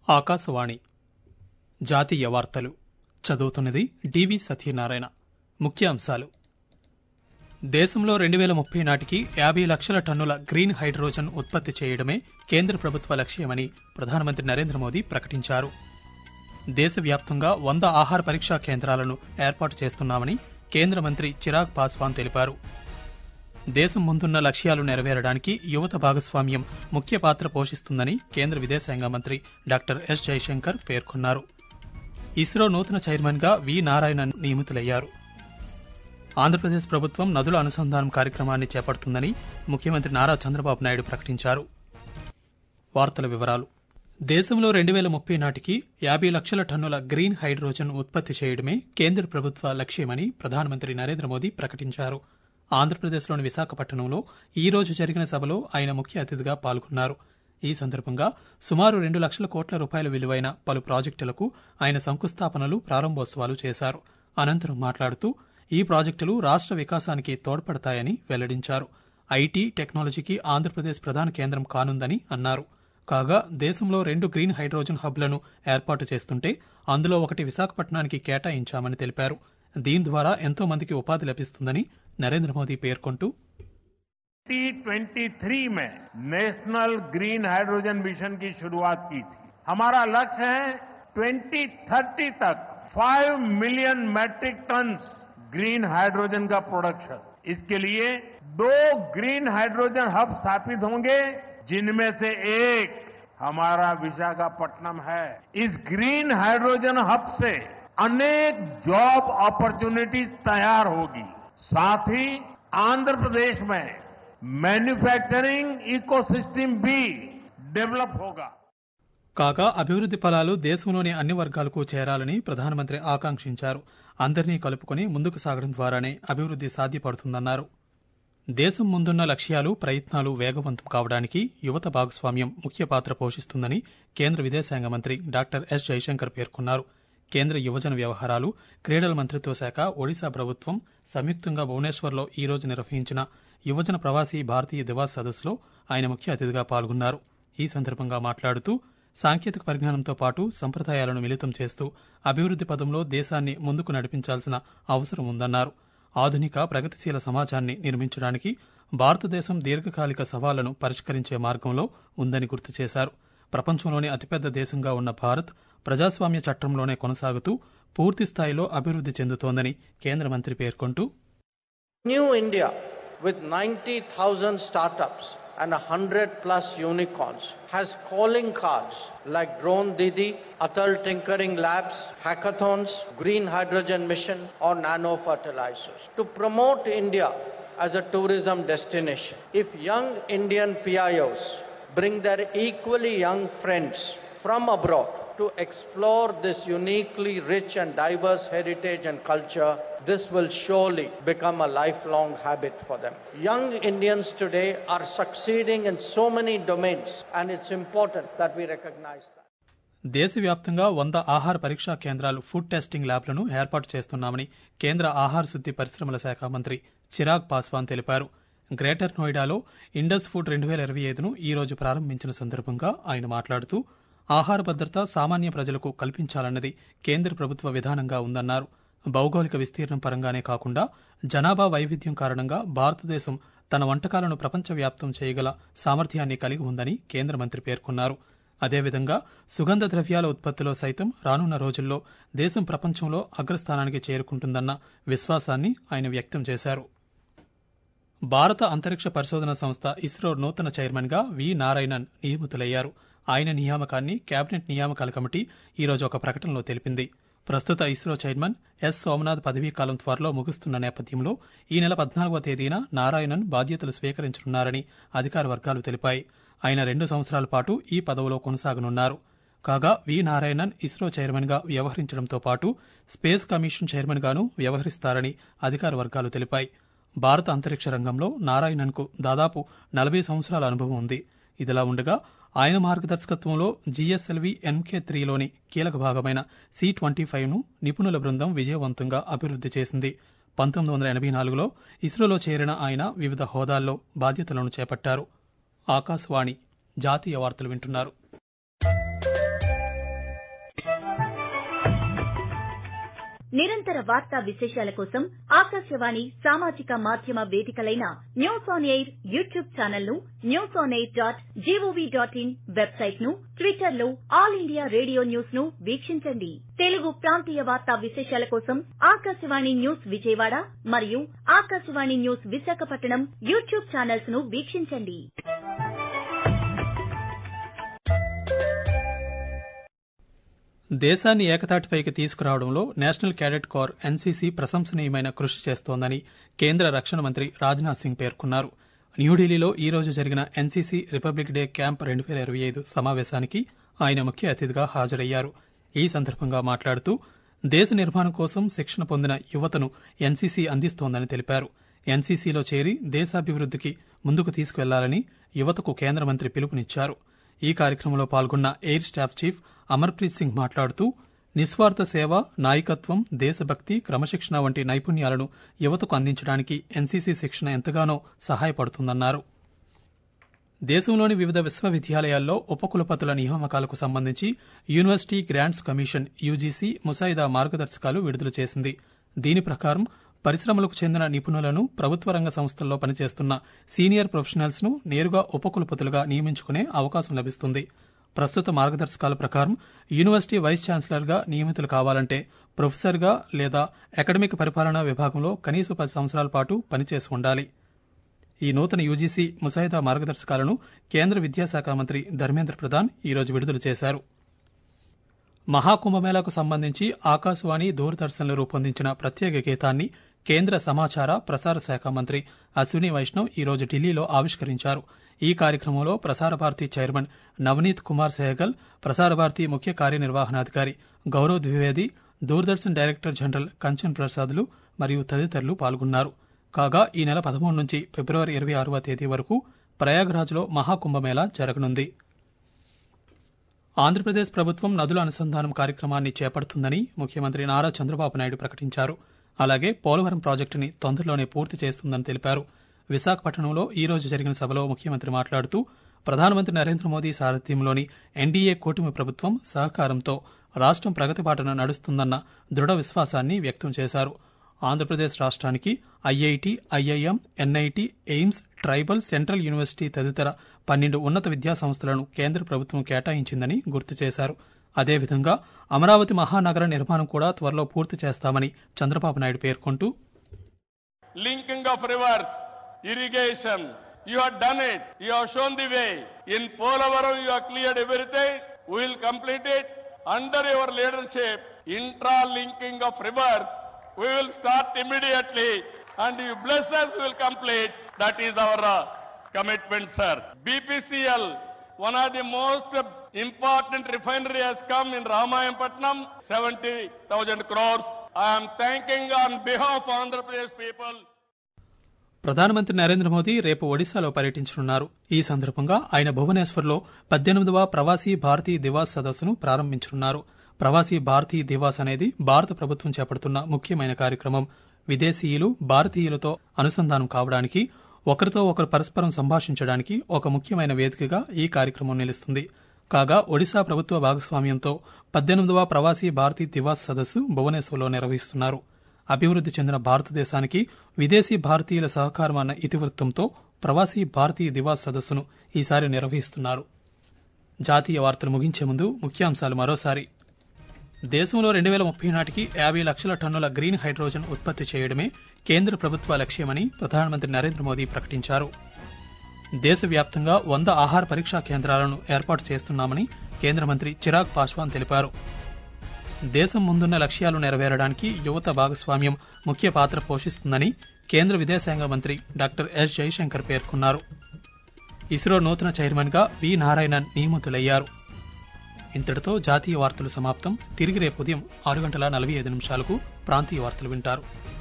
ఆకాశవాణి జాతీయ వార్తలు చదువుతున్నది డివి సత్యనారాయణ ముఖ్యాంశాలు దేశంలో రెండు వేల ముప్పై నాటికి యాభై లక్షల టన్నుల గ్రీన్ హైడ్రోజన్ ఉత్పత్తి చేయడమే కేంద్ర ప్రభుత్వ లక్ష్యమని ప్రధానమంత్రి నరేంద్ర మోదీ ప్రకటించారు దేశవ్యాప్తంగా వంద ఆహార పరీక్షా కేంద్రాలను ఏర్పాటు చేస్తున్నామని కేంద్ర మంత్రి చిరాగ్ పాస్వాన్ తెలిపారు దేశం ముందున్న లక్ష్యాలు నెరవేరడానికి యువత భాగస్వామ్యం ముఖ్య పాత్ర పోషిస్తుందని కేంద్ర విదేశాంగ మంత్రి డాక్టర్ ఎస్ జైశంకర్ పేర్కొన్నారు ఇస్రో నూతన చైర్మన్ గా వి నారాయణన్ నియమితులయ్యారు ఆంధ్రప్రదేశ్ ప్రభుత్వం నదుల అనుసంధానం కార్యక్రమాన్ని చేపడుతుందని ముఖ్యమంత్రి నారా చంద్రబాబు నాయుడు ప్రకటించారు వార్తల వివరాలు దేశంలో రెండు వేల ముప్పై నాటికి యాభై లక్షల టన్నుల గ్రీన్ హైడ్రోజన్ ఉత్పత్తి చేయడమే కేంద్ర ప్రభుత్వ లక్ష్యమని ప్రధానమంత్రి నరేంద్ర మోదీ ప్రకటించారు ఆంధ్రప్రదేశ్లోని విశాఖపట్నంలో ఈ రోజు జరిగిన సభలో ఆయన ముఖ్య అతిథిగా పాల్గొన్నారు ఈ సందర్భంగా సుమారు రెండు లక్షల కోట్ల రూపాయల విలువైన పలు ప్రాజెక్టులకు ఆయన శంకుస్థాపనలు ప్రారంభోత్సవాలు చేశారు అనంతరం మాట్లాడుతూ ఈ ప్రాజెక్టులు రాష్ట్ర వికాసానికి తోడ్పడతాయని వెల్లడించారు ఐటీ టెక్నాలజీకి ఆంధ్రప్రదేశ్ ప్రధాన కేంద్రం కానుందని అన్నారు కాగా దేశంలో రెండు గ్రీన్ హైడ్రోజన్ హబ్లను ఏర్పాటు చేస్తుంటే అందులో ఒకటి విశాఖపట్నానికి కేటాయించామని తెలిపారు దీని ద్వారా ఎంతో మందికి ఉపాధి లభిస్తుందని నరేంద్ర మోదీ పేర్కొంటూ 2023 में नेशनल ग्रीन हाइड्रोजन मिशन की शुरुआत की थी हमारा लक्ष्य है 2030 तक 5 million metric tons green hydrogen का प्रोडक्शन इसके लिए दो ग्रीन हाइड्रोजन हब स्थापित होंगे जिनमें से एक हमारा विशाखापट्टनम है इस ग्रीन हाइड्रोजन हब से अनेक जॉब अपॉर्चुनिटीज तैयार होगी साथ ही आंध्र प्रदेश में मैन्युफैक्चरिंग इकोसिस्टम भी डेवलप होगा కాగా అభివృద్ది ఫలాలు దేశంలోని అన్ని వర్గాలకు చేరాలని ప్రధానమంత్రి ఆకాంక్షించారు అందరినీ కలుపుకుని ముందుకు సాగడం ద్వారానే అభివృద్ది సాధ్యపడుతుందన్నారు దేశం ముందున్న లక్ష్యాలు ప్రయత్నాలు వేగవంతం కావడానికి యువత భాగస్వామ్యం ముఖ్య పాత్ర పోషిస్తుందని కేంద్ర విదేశాంగ మంత్రి డాక్టర్ ఎస్ జైశంకర్ పేర్కొన్నారు కేంద్ర యువజన వ్యవహారాలు క్రీడల మంత్రిత్వ శాఖ ఒడిశా ప్రభుత్వం సంయుక్తంగా భువనేశ్వర్లో ఈ రోజు నిర్వహించిన యువజన ప్రవాసీ భారతీయ దివాస్ సదస్సులో ఆయన ముఖ్య అతిథిగా పాల్గొన్నారు ఈ సందర్భంగా మాట్లాడుతూ సాంకేతిక పరిజ్ఞానంతో పాటు సంప్రదాయాలను మిళితం చేస్తూ అభివృద్ది పదంలో దేశాన్ని ముందుకు నడిపించాల్సిన అవసరం ఉందన్నారు ఆధునిక ప్రగతిశీల సమాజాన్ని నిర్మించడానికి భారతదేశం దీర్ఘకాలిక సవాళ్లను పరిష్కరించే మార్గంలో ఉందని గుర్తు చేశారు ప్రపంచంలోని అతిపెద్ద దేశంగా ఉన్న భారత్ ప్రజాస్వామ్య చట్టంలోనే కొనసాగుతూ పూర్తి స్థాయిలో అభివృద్ది చెందుతోందని కేంద్ర మంత్రి పేర్కొంటూ New India with 90,000 startups and 100 plus unicorns has calling cards like Drone Didi, Atal Tinkering Labs, hackathons, green hydrogen mission or nano fertilizers to promote India as a tourism destination. If young Indian PIOs bring their equally young friends from abroad to explore this uniquely rich and diverse heritage and culture, this will surely become a lifelong habit for them. Young Indians today are succeeding in so many domains, and it's important that we recognize that. దేశవ్యాప్తంగా వంద ఆహార పరీక్షా కేంద్రాలు food testing ల్యాబ్లను ఏర్పాటు చేస్తున్నామని కేంద్ర ఆహార శుద్ది పరిశ్రమల శాఖ మంత్రి చిరాగ్ పాస్వాన్ తెలిపారు గ్రేటర్ నోయిడాలో ఇండస్ ఫుడ్ రెండు వేల ఇరవై ఐదును ఈ రోజు ప్రారంభించిన సందర్భంగా ఆయన మాట్లాడుతూ ఆహార భద్రత సామాన్య ప్రజలకు కల్పించాలన్నది కేంద్ర ప్రభుత్వ విధానంగా ఉందన్నారు భౌగోళిక విస్తీర్ణం పరంగానే కాకుండా జనాభా వైవిధ్యం కారణంగా భారతదేశం తన వంటకాలను ప్రపంచవ్యాప్తం చేయగల సామర్థ్యాన్ని కలిగి ఉందని కేంద్ర మంత్రి పేర్కొన్నారు అదేవిధంగా సుగంధ ద్రవ్యాల ఉత్పత్తిలో సైతం రానున్న రోజుల్లో దేశం ప్రపంచంలో అగ్రస్థానానికి చేరుకుంటుందన్న విశ్వాసాన్ని ఆయన వ్యక్తం చేశారు భారత అంతరిక్ష పరిశోధన సంస్థ ఇస్రో నూతన చైర్మన్ గా వి నారాయణన్ నియమితులయ్యారు ఆయన నియామకాన్ని కేబినెట్ నియామకాల కమిటీ ఈ రోజు ఒక ప్రకటనలో తెలిపింది ప్రస్తుత ఇస్రో చైర్మన్ ఎస్ సోమనాథ్ పదవీకాలం త్వరలో ముగుస్తున్న నేపథ్యంలో ఈ నెల పద్నాలుగవ తేదీన నారాయణన్ బాధ్యతలు స్వీకరించనున్నారని అధికార వర్గాలు తెలిపాయి ఆయన రెండు సంవత్సరాల పాటు ఈ పదవిలో కొనసాగనున్నారు కాగా వి నారాయణన్ ఇస్రో చైర్మన్ గా వ్యవహరించడంతో పాటు స్పేస్ కమిషన్ చైర్మన్ గాను వ్యవహరిస్తారని అధికార వర్గాలు తెలిపాయి భారత అంతరిక్ష రంగంలో నారాయణన్ కు దాదాపు నలభై సంవత్సరాల అనుభవం ఉంది ఇదిలా ఉండగా ఆయన మార్గదర్శకత్వంలో జీఎస్ఎల్వి ఎన్కే త్రీలోని కీలక భాగమైన సి ట్వంటీ ఫైవ్ను నిపుణుల బృందం విజయవంతంగా అభివృద్ది చేసింది పంతొమ్మిది వందల ఎనభై నాలుగులో ఇస్రోలో చేరిన ఆయన వివిధ హోదాల్లో బాధ్యతలను చేపట్టారు ఆకాశవాణి జాతీయ వార్తలు వింటున్నారు నిరంతర వార్తా విశేషాల కోసం ఆకాశవాణి సామాజిక మాధ్యమ వేదికలైన news on air YouTube channel ను news on air dot G O V dot in website ను ట్విట్టర్ లో ఆల్ ఇండియా రేడియో న్యూస్ ను వీక్షించండి తెలుగు ప్రాంతీయ వార్తా విశేషాల కోసం ఆకాశవాణి న్యూస్ విజయవాడ మరియు Akashvani news Visakhapatnam YouTube channels ను వీక్షించండి దేశాన్ని ఏకతాటిపైకి తీసుకురావడంలో నేషనల్ క్యాడెట్ కోర్ ఎన్సీసీ ప్రశంసనీయమైన కృషి చేస్తోందని కేంద్ర రక్షణ మంత్రి రాజ్నాథ్ సింగ్ పేర్కొన్నారు న్యూఢిల్లీలో ఈ రోజు జరిగిన ఎన్సీసీ రిపబ్లిక్ డే క్యాంప్ రెండు వేల ఇరవై ఐదు సమావేశానికి ఆయన ముఖ్య అతిథిగా హాజరయ్యారు ఈ సందర్భంగా మాట్లాడుతూ దేశ నిర్మాణం కోసం శిక్షణ పొందిన యువతను ఎన్సీసీ అందిస్తోందని తెలిపారు ఎన్సీసీలో చేరి దేశాభివృద్దికి ముందుకు తీసుకువెళ్లాలని యువతకు కేంద్ర మంత్రి పిలుపునిచ్చారు ఈ కార్యక్రమంలో పాల్గొన్న air staff chief Amarpreet Singh మాట్లాడుతూ నిస్వార్థ సేవ నాయకత్వం దేశభక్తి క్రమశిక్షణ వంటి నైపుణ్యాలను యువతకు అందించడానికి ఎన్సీసీ శిక్షణ ఎంతగానో సహాయపడుతుందన్నారు దేశంలోని వివిధ విశ్వవిద్యాలయాల్లో ఉపకులపతుల నియామకాలకు సంబంధించి యూనివర్సిటీ గ్రాంట్స్ కమిషన్ యూజీసీ ముసాయిదా మార్గదర్శకాలు విడుదల చేసింది దీని ప్రకారం పరిశ్రమలకు చెందిన నిపుణులను ప్రభుత్వ రంగ సంస్థల్లో పనిచేస్తున్న సీనియర్ ప్రొఫెషనల్స్ ను నేరుగా ఉపకులపతులుగా నియమించుకునే అవకాశం లభిస్తుంది ప్రస్తుత మార్గదర్శకాల ప్రకారం యూనివర్సిటీ వైస్ ఛాన్సలర్ గా నియమితులు కావాలంటే ప్రొఫెసర్ గా లేదా అకాడమిక్ పరిపాలనా విభాగంలో కనీస పది సంవత్సరాల పాటు పనిచేసి ఉండాలి ఈ నూతన యూజీసీ ముసాయిదా మార్గదర్శకాలను కేంద్ర విద్యాశాఖ మంత్రి ధర్మేంద్ర ప్రధాన్ ఈ రోజు విడుదల చేశారు మహాకుంభమేళాకు సంబంధించి ఆకాశవాణి దూరదర్శన్లు రూపొందించిన ప్రత్యేక గీతాన్ని కేంద్ర సమాచార ప్రసార శాఖ మంత్రి అశ్విని వైష్ణవ్ ఈ రోజు ఢిల్లీలో ఆవిష్కరించారు ఈ కార్యక్రమంలో ప్రసార భారతి చైర్మన్ నవనీత్ కుమార్ సెహగల్ ప్రసార భారతి ముఖ్య కార్యనిర్వహణాధికారి గౌరవ్ ద్వివేది దూరదర్శన్ డైరెక్టర్ జనరల్ కంచన్ ప్రసాద్లు మరియు తదితరులు పాల్గొన్నారు కాగా ఈ నెల పదమూడు నుంచి ఫిబ్రవరి ఇరవై ఆరవ తేదీ వరకు ప్రయాగ్రాజ్లో మహాకుంభమేళా జరగనుంది ఆంధ్రప్రదేశ్ ప్రభుత్వం నదుల అనుసంధానం కార్యక్రమాన్ని చేపడుతుందని ముఖ్యమంత్రి నారా చంద్రబాబు నాయుడు ప్రకటించారు అలాగే పోలవరం ప్రాజెక్టుని తొందరలోనే పూర్తి చేస్తుందని తెలిపారు విశాఖపట్నంలో ఈ రోజు జరిగిన సభలో ముఖ్యమంత్రి మాట్లాడుతూ ప్రధానమంత్రి నరేంద్ర మోదీ సారథ్యంలోని ఎన్డీఏ కూటమి ప్రభుత్వం సహకారంతో రాష్ట్రం ప్రగతి బాటన నడుస్తుందన్న దృఢ విశ్వాసాన్ని వ్యక్తం చేశారు ఆంధ్రప్రదేశ్ రాష్ట్రానికి I I T I I M N I T AIIMS tribal central university తదితర పన్నెండు ఉన్నత విద్యా సంస్థలను కేంద్ర ప్రభుత్వం కేటాయించిందని గుర్తు చేశారు అదేవిధంగా అమరావతి మహానగర నిర్మాణం కూడా త్వరలో పూర్తి చేస్తామని చంద్రబాబు నాయుడు పేర్కొంటూ linking of rivers, irrigation. You have done it. You have shown the way. In Polavaram, you have cleared everything. We will complete it. Under your leadership, intra-linking of rivers, we will start immediately. And you bless us, we will complete. That is our uh, commitment, sir. BPCL, one of the most important refinery has come in Ramayampatnam, 70,000 crores. I am thanking on behalf of Andhra Pradesh people. ప్రధానమంత్రి నరేంద్ర మోదీ రేపు ఒడిశాలో పర్యటించనున్నారు ఈ సందర్భంగా ఆయన భువనేశ్వర్లో పద్దెనిమిదవ ప్రవాసీ భారతీ దివాస్ సదస్సును ప్రారంభించనున్నారు ప్రవాసీ భారతీ దివాస్ అనేది భారత ప్రభుత్వం చేపడుతున్న ముఖ్యమైన కార్యక్రమం విదేశీయులు భారతీయులతో అనుసంధానం కావడానికి ఒకరితో ఒకరు పరస్పరం సంభాషించడానికి ఒక ముఖ్యమైన వేదికగా ఈ కార్యక్రమం నిలుస్తుంది కాగా ఒడిశా ప్రభుత్వ భాగస్వామ్యంతో పద్దెనిమిదవ ప్రవాసీ భారతీ దివాస్ సదస్సు భువనేశ్వర్లో నిర్వహిస్తున్నారు అభివృద్ది చెందిన భారతదేశానికి విదేశీ భారతీయుల సహకారం అన్న ఇతివృత్తంతో ప్రవాసీ భారతీయ దివాస్ సదస్సును ఈసారి నిర్వహిస్తున్నారు జాతీయ వార్తలు ముగించే ముందు ముఖ్యాంశాలు మరోసారి దేశంలో రెండు వేల ముప్పై నాటికి యాభై లక్షల టన్నుల గ్రీన్ హైడ్రోజన్ ఉత్పత్తి చేయడమే కేంద్ర ప్రభుత్వ లక్ష్యమని ప్రధానమంత్రి నరేంద్ర మోదీ ప్రకటించారు దేశవ్యాప్తంగా వంద ఆహార పరీక్షా కేంద్రాలను ఏర్పాటు చేస్తున్నామని కేంద్ర మంత్రి చిరాగ్ పాస్వాన్ తెలిపారు దేశం ముందున్న లక్ష్యాలు నెరవేరడానికి యువత భాగస్వామ్యం ముఖ్య పాత్ర పోషిస్తుందని కేంద్ర విదేశాంగ మంత్రి డాక్టర్ ఎస్ జైశంకర్ పేర్కొన్నారు ఇస్రో నూతన చైర్మన్ గా వి నారాయణన్ నియమితులయ్యారు ఇంతటితో జాతీయ వార్తలు సమాప్తం తిరిగి రేపు ఉదయం ఆరు గంటల నలభై ఐదు నిమిషాలకు ప్రాంతీయ వార్తలు వింటారు